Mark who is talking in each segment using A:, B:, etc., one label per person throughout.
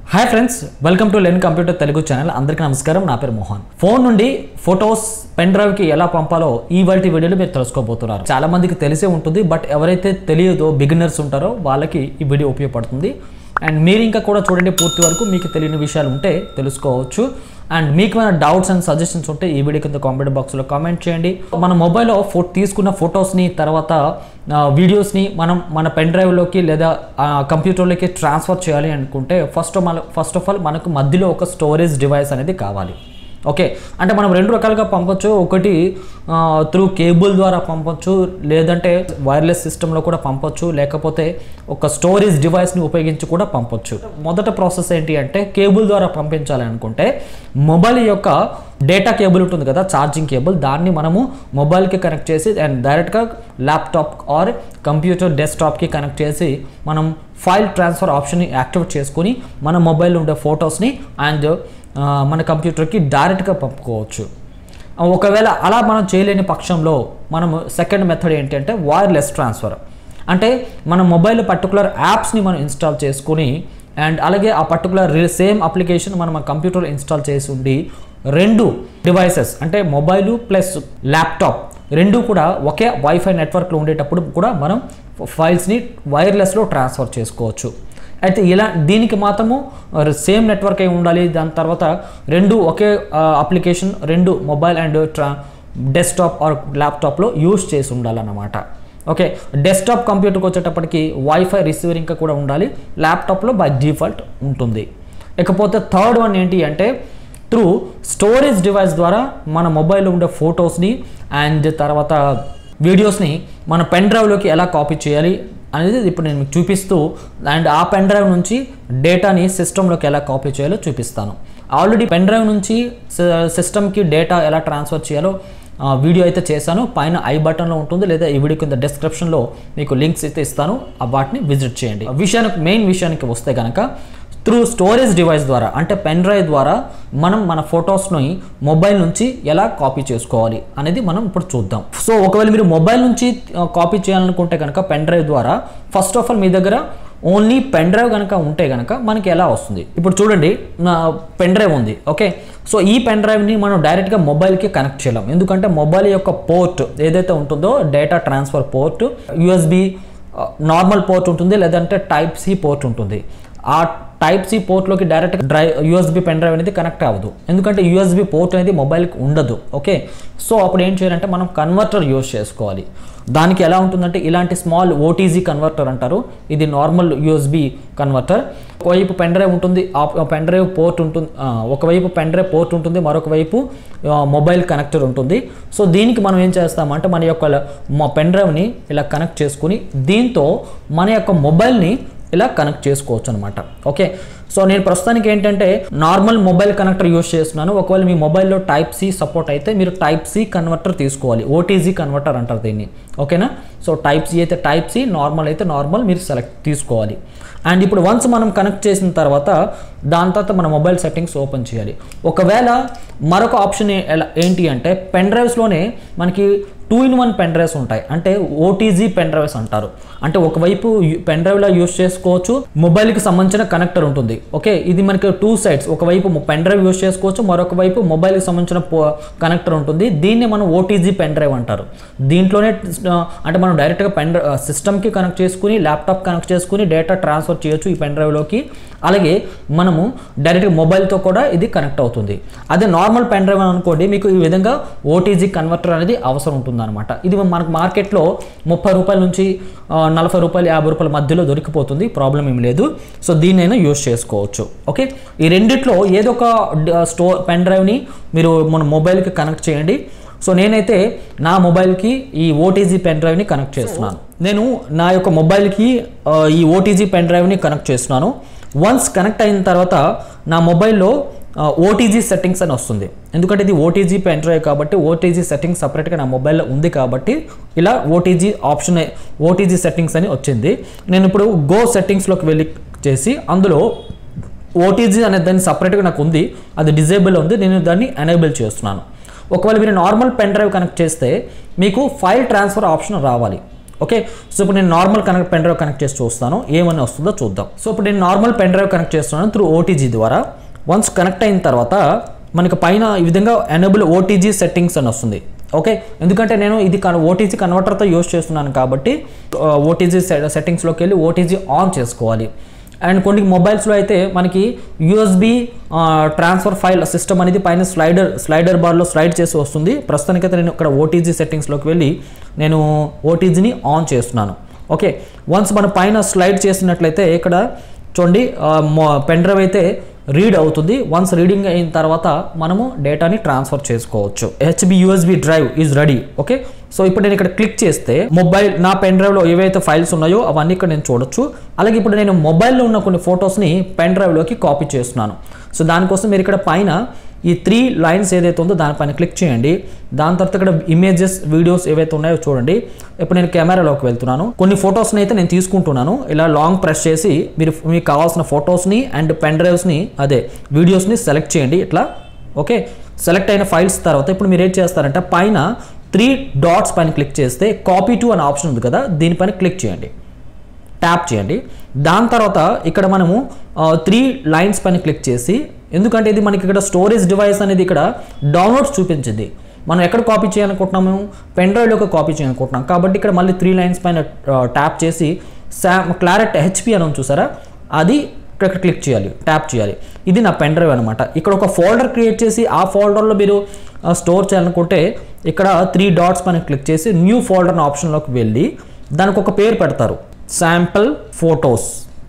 A: hi friends welcome to లెన్ computer Telugu channel అందరికీ నమస్కారం నా పేరు మోహన్ ఫోన్ నుండి ఫొటోస్ పెన్ డ్రైవ్ కి ఎలా పంపాలో ఈ వాటి వీడియోలో మీరు తెలుసుకోబోతున్నారు చాలా మందికి తెలిసే ఉంటుంది బట్ ఎవరైతే తెలియదో బిగినర్స్ ఉంటారో వాళ్ళకి ఈ వీడియో ఉపయోగపడుతుంది అండ్ మీరు ఇంకా కూడా చూడండి పూర్తి వరకు మీకు తెలియని విషయాలు ఉంటే తెలుసుకోవచ్చు అండ్ మీకు ఏమైనా డౌట్స్ అండ్ సజెషన్స్ ఉంటే ఈ వీడియో కింద కామెంట్ బాక్స్లో కామెంట్ చేయండి మన మొబైల్లో ఫో తీసుకున్న ఫొటోస్ని తర్వాత ఆ, వీడియోస్ని మనం మన పెన్ డ్రైవ్లోకి లేదా ఆ, కంప్యూటర్లోకి ట్రాన్స్ఫర్ చేయాలి అనుకుంటే ఫస్ట్ మన ఫస్ట్ ఆఫ్ ఆల్ మనకు మధ్యలో ఒక స్టోరేజ్ డివైస్ అనేది కావాలి ఓకే అంటే మనం రెండు రకాలుగా పంపొచ్చు ఒకటి త్రూ కేబుల్ ద్వారా పంపొచ్చు లేదంటే వైర్లెస్ సిస్టంలో కూడా పంపొచ్చు లేకపోతే ఒక స్టోరేజ్ డివైస్ని ఉపయోగించి కూడా పంపొచ్చు మొదట ప్రాసెస్ ఏంటి అంటే కేబుల్ ద్వారా పంపించాలి అనుకుంటే మొబైల్ యొక్క డేటా కేబుల్ ఉంటుంది కదా ఛార్జింగ్ కేబుల్ దాన్ని మనము మొబైల్కి కనెక్ట్ చేసి అండ్ డైరెక్ట్గా ల్యాప్టాప్ ఆర్ కంప్యూటర్ డెస్క్టాప్కి కనెక్ట్ చేసి మనం ఫైల్ ట్రాన్స్ఫర్ ఆప్షన్ని యాక్టివేట్ చేసుకుని మన మొబైల్లో ఉండే ఫొటోస్ని అండ్ ఆ, మన కంప్యూటర్కి డైరెక్ట్గా పంపుకోవచ్చు ఆ, ఒకవేళ అలా మనం చేయలేని పక్షంలో మనము సెకండ్ మెథడ్ ఏంటంటే వైర్లెస్ ట్రాన్స్ఫర్ అంటే మన మొబైల్ పర్టికులర్ యాప్స్ని మనం ఇన్స్టాల్ చేసుకుని అండ్ అలాగే ఆ పర్టికులర్ సేమ్ అప్లికేషన్ మనం మన కంప్యూటర్ ఇన్స్టాల్ చేసి ఉండి రెండు డివైసెస్ అంటే మొబైల్ ప్లస్ ల్యాప్టాప్ రెండు కూడా ఒకే వైఫై నెట్వర్క్లో ఉండేటప్పుడు కూడా మనం ఫైల్స్ని వైర్లెస్లో ట్రాన్స్ఫర్ చేసుకోవచ్చు అయితే ఇలా దీనికి మాత్రము సేమ్ నెట్వర్క్ అయి ఉండాలి దాని తర్వాత రెండు ఒకే అప్లికేషన్ రెండు మొబైల్ అండ్ ట్రా డెస్క్టాప్ ఆర్ ల్యాప్టాప్లో యూస్ చేసి ఉండాలన్నమాట ఓకే డెస్క్టాప్ కంప్యూటర్కి వచ్చేటప్పటికి వైఫై రిసీవర్ ఇంకా కూడా ఉండాలి ల్యాప్టాప్లో బై డిఫాల్ట్ ఉంటుంది ఇకపోతే థర్డ్ వన్ ఏంటి అంటే త్రూ స్టోరేజ్ డివైస్ ద్వారా మన మొబైల్లో ఉండే ఫొటోస్ని అండ్ తర్వాత వీడియోస్ని మన పెన్ డ్రైవ్లోకి ఎలా కాపీ చేయాలి అనేది ఇప్పుడు నేను మీకు చూపిస్తూ అండ్ ఆ పెన్ డ్రైవ్ నుంచి డేటాని సిస్టంలోకి ఎలా కాపీ చేయాలో చూపిస్తాను ఆల్రెడీ పెన్ డ్రైవ్ నుంచి సిస్టమ్కి డేటా ఎలా ట్రాన్స్ఫర్ చేయాలో ఆ, వీడియో అయితే చేశాను పైన ఐ బటన్లో ఉంటుంది లేదా ఈ వీడియో కింద డిస్క్రిప్షన్లో మీకు లింక్స్ అయితే ఇస్తాను ఆ వాటిని విజిట్ చేయండి విషయానికి మెయిన్ విషయానికి వస్తే కనుక త్రూ స్టోరేజ్ డివైస్ ద్వారా అంటే పెన్ డ్రైవ్ ద్వారా మనం మన ఫొటోస్ని మొబైల్ నుంచి ఎలా కాపీ చేసుకోవాలి అనేది మనం ఇప్పుడు చూద్దాం సో ఒకవేళ మీరు మొబైల్ నుంచి కాపీ చేయాలనుకుంటే కనుక పెన్ డ్రైవ్ ద్వారా ఫస్ట్ ఆఫ్ ఆల్ మీ దగ్గర ఓన్లీ పెన్ డ్రైవ్ కనుక ఉంటే కనుక మనకి ఎలా వస్తుంది ఇప్పుడు చూడండి నా పెన్ డ్రైవ్ ఉంది ఓకే సో ఈ పెన్ డ్రైవ్ని మనం డైరెక్ట్గా మొబైల్కి కనెక్ట్ చేయలేం ఎందుకంటే మొబైల్ యొక్క పోర్ట్ ఏదైతే ఉంటుందో data transfer port USB normal port ఉంటుంది లేదంటే టైప్ సి పోర్ట్ ఉంటుంది ఆ టైప్ సి పోర్ట్లోకి direct drive USB pen drive అనేది కనెక్ట్ అవ్వదు ఎందుకంటే యూఎస్బి పోర్ట్ అనేది మొబైల్కి ఉండదు ఓకే సో అప్పుడు ఏం చేయాలంటే మనం కన్వర్టర్ యూజ్ చేసుకోవాలి దానికి ఎలా ఉంటుందంటే ఇలాంటి స్మాల్ ఓటీజీ కన్వర్టర్ అంటారు ఇది నార్మల్ యూఎస్బి కన్వర్టర్ ఒకవైపు పెన్ డ్రైవ్ ఉంటుంది ఆ పెన్ డ్రైవ్ పోర్ట్ ఉంటుంది ఆ, ఒకవైపు పెన్ డ్రైవ్ పోర్ట్ ఉంటుంది మరొక వైపు ఆ, మొబైల్ కనెక్టర్ ఉంటుంది సో దీనికి మనం ఏం చేస్తామంటే మన యొక్క మా పెన్ డ్రైవ్ని ఇలా కనెక్ట్ చేసుకుని దీంతో మన యొక్క మొబైల్ని ఇలా కనెక్ట్ చేసుకోవచ్చు అనమాట ఓకే సో నేను ప్రస్తుతానికి ఏంటంటే నార్మల్ మొబైల్ కనెక్టర్ యూస్ చేస్తున్నాను ఒకవేళ మీ మొబైల్లో టైప్ సి సపోర్ట్ అయితే మీరు టైప్ సి కన్వర్టర్ తీసుకోవాలి ఓటీజీ కన్వర్టర్ అంటారు దీన్ని ఓకేనా సో టైప్ సి అయితే టైప్ సి నార్మల్ అయితే నార్మల్ మీరు సెలెక్ట్ తీసుకోవాలి అండ్ ఇప్పుడు వన్స్ మనం కనెక్ట్ చేసిన తర్వాత దాని తర్వాత మన మొబైల్ సెట్టింగ్స్ ఓపెన్ చేయాలి ఒకవేళ మరొక ఆప్షన్ ఏ- ఎలా ఏంటి అంటే పెన్ డ్రైవ్స్లోనే మనకి two in one pen drives ఉంటాయి అంటే ఓటీజీ పెన్ డ్రైవ్స్ అంటారు అంటే ఒకవైపు పెన్ డ్రైవ్లో యూస్ చేసుకోవచ్చు మొబైల్కి సంబంధించిన కనెక్టర్ ఉంటుంది ఓకే ఇది మనకి టూ సైడ్స్ ఒకవైపు పెన్ డ్రైవ్ యూస్ చేసుకోవచ్చు మరొక వైపు మొబైల్కి సంబంధించిన కనెక్టర్ ఉంటుంది దీన్ని మనం ఓటీజీ పెన్ డ్రైవ్ అంటారు దీంట్లోనే ఆ, అంటే మనం డైరెక్ట్గా పెన్ సిస్టమ్కి కనెక్ట్ చేసుకుని ల్యాప్టాప్ కనెక్ట్ చేసుకుని డేటా ట్రాన్స్ఫర్ చేయొచ్చు ఈ పెన్ డ్రైవ్లోకి అలాగే మనము డైరెక్ట్గా మొబైల్తో కూడా ఇది కనెక్ట్ అవుతుంది అదే నార్మల్ పెన్ డ్రైవ్ అనుకోండి మీకు ఈ విధంగా ఓటీజీ కన్వర్టర్ అనేది అవసరం ఉంటుందన్నమాట ఇది మనకు మార్కెట్లో ముప్పై రూపాయల నుంచి ఆ, నలభై రూపాయలు యాభై రూపాయల మధ్యలో దొరికిపోతుంది ప్రాబ్లం ఏం లేదు సో దీన్నైనా యూస్ చేసుకోవచ్చు ఓకే ఈ రెండిట్లో ఏదో ఒక స్టో పెన్ డ్రైవ్ని మీరు మన మొబైల్కి కనెక్ట్ చేయండి సో నేనైతే నా మొబైల్కి ఈ ఓటీజీ పెన్ డ్రైవ్ని కనెక్ట్ చేస్తున్నాను నేను నా యొక్క మొబైల్కి ఆ, ఈ ఓటీజీ పెన్ డ్రైవ్ని కనెక్ట్ చేస్తున్నాను వన్స్ కనెక్ట్ అయిన తర్వాత నా మొబైల్లో ఓటీజీ సెట్టింగ్స్ అని వస్తుంది ఎందుకంటే ఇది ఓటీజీ పెన్ డ్రైవ్ కాబట్టి ఓటీజీ సెట్టింగ్స్ సపరేట్గా నా మొబైల్లో ఉంది కాబట్టి ఇలా ఓటీజీ ఆప్షన్ ఓటీజీ సెట్టింగ్స్ అని వచ్చింది నేను ఇప్పుడు గో సెట్టింగ్స్లోకి వెళ్ళి చేసి అందులో ఓటీజీ అనే దాన్ని సపరేట్గా నాకు ఉంది అది డిజేబుల్ ఉంది నేను దాన్ని ఎనేబుల్ చేస్తున్నాను ఒకవేళ మీరు నార్మల్ పెన్ డ్రైవ్ కనెక్ట్ చేస్తే మీకు ఫైల్ ట్రాన్స్ఫర్ ఆప్షన్ రావాలి ఓకే సో ఇప్పుడు నేను normal connect pen drive connect చేసి చూస్తాను ఏమని వస్తుందో చూద్దాం సో ఇప్పుడు నేను నార్మల్ పెన్ డ్రైవ్ కనెక్ట్ చేస్తున్నాను త్రూ ఓటీజీ ద్వారా వన్స్ కనెక్ట్ అయిన తర్వాత మనకి పైన ఈ విధంగా ఎనబుల్ ఓటీజీ సెట్టింగ్స్ అని వస్తుంది ఓకే ఎందుకంటే నేను ఇది ఓటీజీ కన్వర్టర్తో యూస్ చేస్తున్నాను కాబట్టి ఓటీజీ సెట్టింగ్స్లోకి వెళ్ళి ఓటీజీ ఆన్ చేసుకోవాలి అండ్ కొన్ని మొబైల్స్లో అయితే మనకి యూఎస్బి ట్రాన్స్ఫర్ ఫైల్ సిస్టమ్ అనేది పైన స్లైడర్ స్లైడర్ బార్లో స్లైడ్ చేసి వస్తుంది ప్రస్తుతానికైతే నేను ఇక్కడ ఓటీజీ సెట్టింగ్స్లోకి వెళ్ళి నేను ఓటీజీని ఆన్ చేస్తున్నాను ఓకే వన్స్ మనం పైన స్లైడ్ చేసినట్లయితే ఇక్కడ చూడండి పెన్ డ్రైవ్ అయితే రీడ్ అవుతుంది వన్స్ రీడింగ్ అయిన తర్వాత మనము డేటాని ట్రాన్స్ఫర్ చేసుకోవచ్చు H B USB drive is ready okay so ఇప్పుడు నేను ఇక్కడ క్లిక్ చేస్తే మొబైల్ నా పెన్ డ్రైవ్లో ఏవైతే ఫైల్స్ ఉన్నాయో అవన్నీ ఇక్కడ నేను చూడొచ్చు అలాగే ఇప్పుడు నేను మొబైల్లో ఉన్న కొన్ని ఫొటోస్ని పెన్ డ్రైవ్లోకి కాపీ చేస్తున్నాను సో దానికోసం మీరు ఇక్కడ పైన ఈ త్రీ లైన్స్ ఏదైతే ఉందో దానిపైన క్లిక్ చేయండి దాని తర్వాత ఇక్కడ ఇమేజెస్ వీడియోస్ ఏవైతే ఉన్నాయో చూడండి ఇప్పుడు నేను కెమెరాలోకి వెళ్తున్నాను కొన్ని ఫొటోస్ని అయితే నేను తీసుకుంటున్నాను ఇలా లాంగ్ ప్రెస్ చేసి మీరు మీకు కావాల్సిన ఫొటోస్ని అండ్ పెన్ డ్రైవ్స్ని అదే వీడియోస్ని సెలెక్ట్ చేయండి ఇట్లా ఓకే సెలెక్ట్ అయిన ఫైల్స్ తర్వాత ఇప్పుడు మీరు ఏం చేస్తారంటే పైన త్రీ డాట్స్ పైన క్లిక్ చేస్తే కాపీ టు అనే ఆప్షన్ ఉంది కదా దీనిపైన క్లిక్ చేయండి ట్యాప్ చేయండి దాని తర్వాత ఇక్కడ మనము త్రీ లైన్స్ పైన క్లిక్ చేసి ఎందుకంటే ఇది మనకి ఇక్కడ స్టోరేజ్ డివైస్ అనేది ఇక్కడ డౌన్లోడ్స్ చూపించింది మనం ఎక్కడ కాపీ చేయాలనుకుంటున్నాము పెన్ డ్రైవ్లోకి కాపీ చేయాలనుకుంటున్నాం కాబట్టి ఇక్కడ మళ్ళీ త్రీ లైన్స్ పైన ట్యాప్ చేసి శామ్ క్లారెట్ హెచ్పి అని ఉంది చూసారా అది ఇక్కడ క్లిక్ చేయాలి ట్యాప్ చేయాలి ఇది నా పెన్ డ్రైవ్ అనమాట ఇక్కడ ఒక ఫోల్డర్ క్రియేట్ చేసి ఆ ఫోల్డర్లో మీరు స్టోర్ చేయాలనుకుంటే ఇక్కడ త్రీ డాట్స్ పైన క్లిక్ చేసి న్యూ ఫోల్డర్ అనే ఆప్షన్లోకి వెళ్ళి దానికి ఒక పేరు పెడతారు శాంపుల్ ఫొటోస్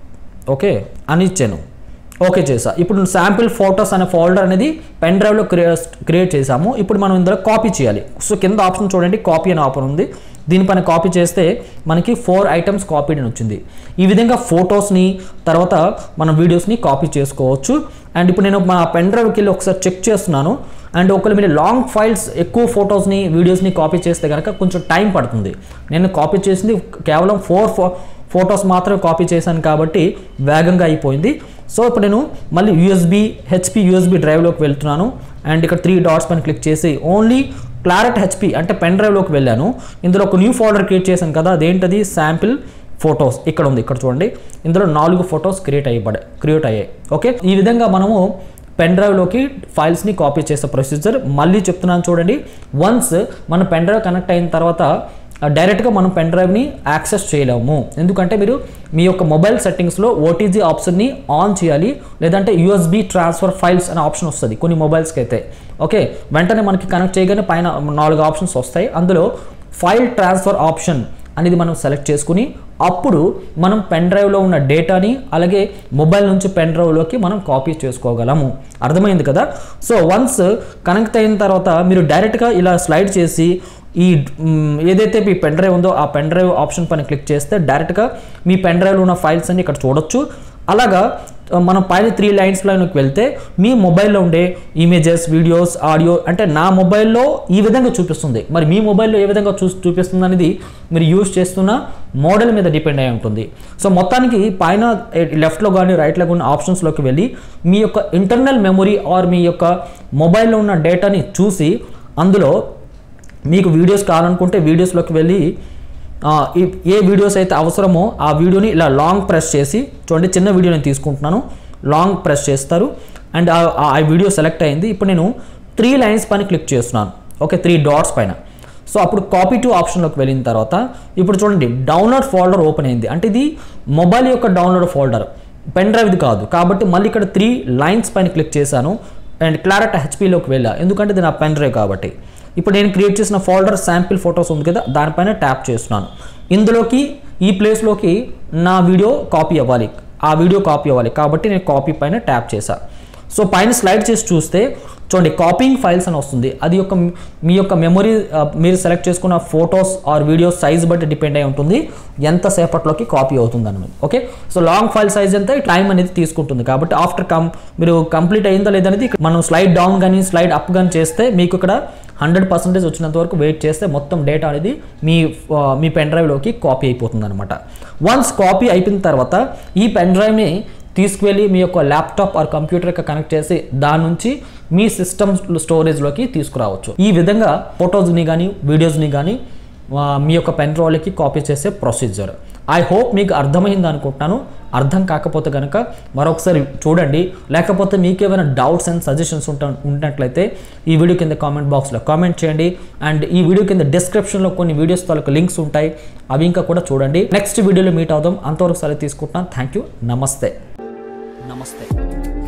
A: ఓకే అని ఇచ్చాను ఓకే చేసా ఇప్పుడు శాంపిల్ ఫొటోస్ అనే ఫోల్డర్ అనేది పెన్ డ్రైవ్లో క్రియేట్ క్రియేట్ చేసాము ఇప్పుడు మనం ఇందులో కాపీ చేయాలి సో కింద ఆప్షన్ చూడండి కాపీ అనే ఆప్షన్ ఉంది దీనిపైన కాపీ చేస్తే మనకి ఫోర్ ఐటమ్స్ కాపీడ్ అని వచ్చింది ఈ విధంగా ఫొటోస్ని తర్వాత మన వీడియోస్ని కాపీ చేసుకోవచ్చు అండ్ ఇప్పుడు నేను మా పెన్ డ్రైవ్కి వెళ్ళి ఒకసారి చెక్ చేస్తున్నాను అండ్ ఒకవేళ మీరు లాంగ్ ఫైల్స్ ఎక్కువ ఫొటోస్ని వీడియోస్ని కాపీ చేస్తే కనుక కొంచెం టైం పడుతుంది నేను కాపీ చేసింది కేవలం ఫోర్ ఫో ఫొటోస్ మాత్రమే కాపీ చేశాను కాబట్టి వేగంగా అయిపోయింది సో ఇప్పుడు నేను మళ్ళీ యూఎస్బి హెచ్పి యూఎస్బి డ్రైవ్లోకి వెళ్తున్నాను అండ్ ఇక్కడ త్రీ డాట్స్ పైన క్లిక్ చేసి ఓన్లీ క్లారెట్ హెచ్పి అంటే పెన్ డ్రైవ్లోకి వెళ్ళాను ఇందులో ఒక న్యూ ఫోల్డర్ క్రియేట్ చేశాను కదా అదేంటది శాంపిల్ ఫొటోస్ ఇక్కడ ఉంది ఇక్కడ చూడండి ఇందులో నాలుగు ఫొటోస్ క్రియేట్ అయ్యబడే క్రియేట్ అయ్యాయి ఓకే ఈ విధంగా మనము పెన్ డ్రైవ్లోకి ఫైల్స్ని కాపీ చేసే ప్రొసీజర్ మళ్ళీ చెప్తున్నాను చూడండి వన్స్ మన పెన్ డ్రైవ్ కనెక్ట్ అయిన తర్వాత డైరెక్ట్గా మనం పెన్ డ్రైవ్ని యాక్సెస్ చేయలేము ఎందుకంటే మీరు మీ యొక్క మొబైల్ సెట్టింగ్స్లో ఓటీజీ ఆప్షన్ని ఆన్ చేయాలి లేదంటే యూఎస్బి ట్రాన్స్ఫర్ ఫైల్స్ అనే ఆప్షన్ వస్తుంది కొన్ని మొబైల్స్కి అయితే ఓకే వెంటనే మనకి కనెక్ట్ చేయగానే పైన నాలుగు ఆప్షన్స్ వస్తాయి అందులో ఫైల్ ట్రాన్స్ఫర్ ఆప్షన్ అనేది మనం సెలెక్ట్ చేసుకుని అప్పుడు మనం పెన్ డ్రైవ్లో ఉన్న డేటాని అలాగే మొబైల్ నుంచి పెన్ డ్రైవ్లోకి మనం కాపీ చేసుకోగలము అర్థమైంది కదా సో వన్స్ కనెక్ట్ అయిన తర్వాత మీరు డైరెక్ట్గా ఇలా స్లైడ్ చేసి ఈ మ్, ఏదైతే మీ పెన్ డ్రైవ్ ఉందో ఆ పెన్ డ్రైవ్ ఆప్షన్ పైన క్లిక్ చేస్తే డైరెక్ట్గా మీ పెన్ డ్రైవ్లో ఉన్న ఫైల్స్ అన్ని ఇక్కడ చూడొచ్చు అలాగా ఆ, మనం పైన త్రీ లైన్స్లోకి వెళ్తే మీ మొబైల్లో ఉండే ఇమేజెస్ వీడియోస్ ఆడియో అంటే నా మొబైల్లో ఈ విధంగా చూపిస్తుంది మరి మీ మొబైల్లో ఏ విధంగా చూ చూపిస్తుంది అనేది మీరు యూస్ చేస్తున్న మోడల్ మీద డిపెండ్ అయి ఉంటుంది సో మొత్తానికి పైన లెఫ్ట్లో కానీ రైట్లో కానీ ఆప్షన్స్లోకి వెళ్ళి మీ యొక్క ఇంటర్నల్ మెమొరీ ఆర్ మీ యొక్క మొబైల్లో ఉన్న డేటాని చూసి అందులో మీకు వీడియోస్ కావాలనుకుంటే వీడియోస్లోకి వెళ్ళి ఆ, ఈ- ఏ వీడియోస్ అయితే అవసరమో ఆ వీడియోని ఇలా లాంగ్ ప్రెస్ చేసి చూడండి చిన్న వీడియో నేను తీసుకుంటున్నాను లాంగ్ ప్రెస్ చేస్తారు అండ్ ఆ- ఆ వీడియో సెలెక్ట్ అయింది ఇప్పుడు నేను త్రీ లైన్స్ పైన క్లిక్ చేస్తున్నాను ఓకే త్రీ డాట్స్ పైన సో అప్పుడు కాపీ టు ఆప్షన్లోకి వెళ్ళిన తర్వాత ఇప్పుడు చూడండి డౌన్లోడ్ ఫోల్డర్ ఓపెన్ అయింది అంటే ఇది మొబైల్ యొక్క డౌన్లోడ్ ఫోల్డర్ పెన్ డ్రైవ్ది కాదు కాబట్టి మళ్ళీ ఇక్కడ త్రీ లైన్స్ పైన క్లిక్ చేశాను అండ్ క్లారెట్ హెచ్పిలోకి వెళ్ళా ఎందుకంటే ఇది నా పెన్ డ్రైవ్ కాబట్టి ఇప్పుడు నేను క్రియేట్ చేసిన ఫోల్డర్ శాంపిల్ ఫొటోస్ ఉంది కదా దానిపైన ట్యాప్ చేస్తున్నాను ఇందులోకి ఈ ప్లేస్లోకి నా వీడియో కాపీ అవ్వాలి ఆ వీడియో కాపీ అవ్వాలి కాబట్టి నేను కాపీ పైన ట్యాప్ చేశా సో పైన స్లైడ్ చేసి చూస్తే చూడండి కాపింగ్ ఫైల్స్ అని వస్తుంది అది యొక్క మీ యొక్క మెమొరీ మీరు సెలెక్ట్ చేసుకున్న ఫొటోస్ ఆర్ వీడియోస్ సైజ్ బట్టి డిపెండ్ అయి ఉంటుంది ఎంత సేపట్లోకి కాపీ అవుతుంది అన్నమాట okay so long file size ఎంత టైం అనేది తీసుకుంటుంది కాబట్టి ఆఫ్టర్ కమ్ మీరు కంప్లీట్ అయిందా లేదనేది ఇక్కడ మనం స్లైడ్ డౌన్ కానీ స్లైడ్ అప్ కానీ చేస్తే మీకు ఇక్కడ హండ్రెడ్ పర్సెంటేజ్ వచ్చినంత వరకు వెయిట్ చేస్తే మొత్తం డేటా అనేది మీ ఆ, మీ పెన్ డ్రైవ్లోకి కాపీ అయిపోతుంది అనమాట వన్స్ కాపీ అయిపోయిన తర్వాత ఈ పెన్ డ్రైవ్ని తీసుకువెళ్ళి మీ యొక్క ల్యాప్టాప్ ఆర్ కంప్యూటర్కి కనెక్ట్ చేసి దాని నుంచి మీ సిస్టమ్ స్టోరేజ్లోకి తీసుకురావచ్చు ఈ విధంగా ఫొటోస్ని కానీ వీడియోస్ని కానీ ఆ, మీ యొక్క పెన్ డ్రైవ్లకి కాపీ చేసే ప్రొసీజర్ ఐ హోప్ మీకు అర్థమైంది అనుకుంటున్నాను అర్థం కాకపోతే కనుక మరొకసారి చూడండి లేకపోతే మీకు ఏమైనా డౌట్స్ అండ్ సజెషన్స్ ఉంటా ఉన్నట్లయితే ఈ వీడియో కింద కామెంట్ బాక్స్లో కామెంట్ చేయండి అండ్ ఈ వీడియో కింద డిస్క్రిప్షన్లో కొన్ని వీడియోస్ తాలూకు లింక్స్ ఉంటాయి అవి ఇంకా కూడా చూడండి నెక్స్ట్ వీడియోలో మీట్ అవుదాం అంతవరకు సరే తీసుకుంటున్నాను థ్యాంక్ యూ నమస్తే నమస్తే